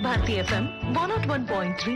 Bharati FM one naught one point three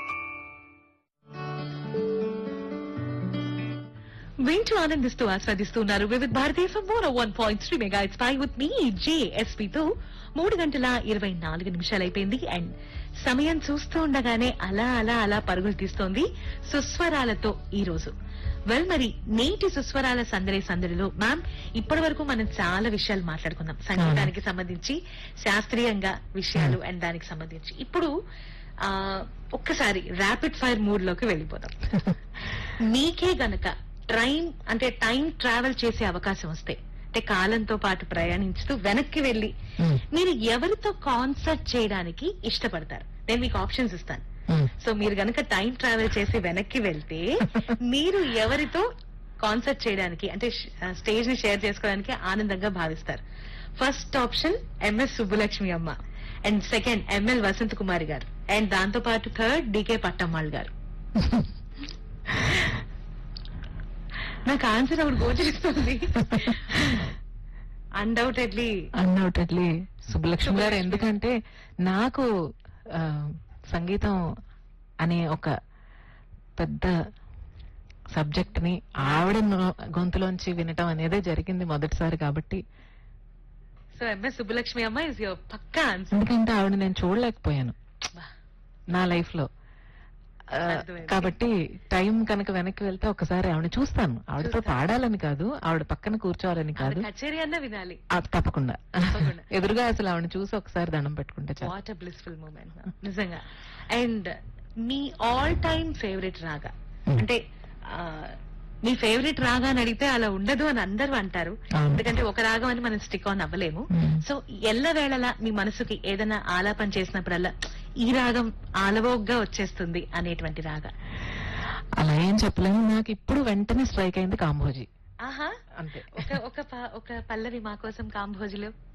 వింటూ ఆనందిస్తూ ఆస్వాదిస్తున్నారు వివిధ భారతీయ FM one one point three mega it's pie with me జేఎస్పీతో మూడు గంటల ఇరవై నాలుగు నిమిషాలు అయిపోయింది అండ్ సమయం చూస్తూ ఉండగానే అలా అలా అలా పరుగులు తీస్తోంది సుస్వరాలతో ఈ రోజు వెల్ మరి నేటి సుస్వరాల సందడి సందడిలో మ్యామ్ ఇప్పటి వరకు మనం చాలా విషయాలు మాట్లాడుకున్నాం సంగీతానికి సంబంధించి శాస్త్రీయంగా విషయాలు అండ్ దానికి సంబంధించి ఇప్పుడు ఆ ఒక్కసారి ర్యాపిడ్ ఫైర్ మూడ్ లోకి వెళ్ళిపోదాం మీకే గనక ట్రైన్ అంటే టైం ట్రావెల్ చేసే అవకాశం వస్తే అంటే కాలంతో పాటు ప్రయాణించుతూ వెనక్కి వెళ్లి మ్మ్. మీరు ఎవరితో కాన్సర్ట్ చేయడానికి ఇష్టపడతారు నేను మీకు ఆప్షన్స్ ఇస్తాను మ్మ్. సో మీరు గనక టైం ట్రావెల్ చేసి వెనక్కి వెళ్తే మీరు ఎవరితో కాన్సర్ట్ చేయడానికి అంటే స్టేజ్ ని షేర్ చేసుకోవడానికి ఆనందంగా భావిస్తారు ఫస్ట్ ఆప్షన్ ఎంఎస్ సుబ్బులక్ష్మి అమ్మ and second M L Vasanth Kumar గారు అండ్ దాంతో పాటు థర్డ్ డికే పట్టమ్మాళ్ గారు నాకు ఆన్సర్ అప్పుడు గోచరిస్తుంది అన్డౌటెడ్లీ అన్డౌటెడ్లీ సుబ్బలక్ష్మి గారు ఎందుకంటే నాకు ఆ, సంగీతం అనే ఒక పెద్ద సబ్జెక్ట్ ని ఆవిడ నో- గొంతులోంచి వినటం అనేదే జరిగింది మొదటిసారి కాబట్టి సో ఎంఎస్ సుబ్బలక్ష్మి అమ్మ ఇస్ యువర్ పక్కా ఆన్సర్ ఎందుకంటే ఆవిడ నేను చూడలేకపోయాను నా లైఫ్ లో ఆ, అర్థమైంది. కాబట్టి టైం కనుక వెనక్కి వెళ్తే ఒకసారి ఆవిడ చూస్తాను ఆవిడతో చూస్తారు. పాడాలని కాదు ఆవిడ పక్కన కూర్చోవాలని కాదు కచేరీ అన్న వినాలి ఆ, తప్పకుండా తప్పకుండా. ఎదురుగా అసలు ఆవిడ చూసి ఒకసారి దండం పెట్టుకుంటే చాలు వాట్ బ్లిస్ఫుల్ మూమెంట్ నిజంగా అండ్ మీ all time favourite raga Hmm. అంటే ఆ, మీ ఫేవరెట్ రాగా అని అడిగితే అలా ఉండదు అని అందరూ అంటారు అవును. ఎందుకంటే ఒక రాగం అని మనం స్టిక్ ఆన్ అవ్వలేము Hmm. సో ఎల్లవేళలా మీ మనసుకి ఏదైనా ఆలాపన చేసినప్పుడల్లా ఈ రాగం ఆలవోగ్గా వచ్చేస్తుంది అనేటువంటి రాగా అలా ఏం చెప్పలేము నాకు ఇప్పుడు వెంటనే స్ట్రైక్ అయింది కాంభోజీ ఆహా అంతే ఒక ఒక ప- ఒక పల్లవి మా కోసం కాంభోజులో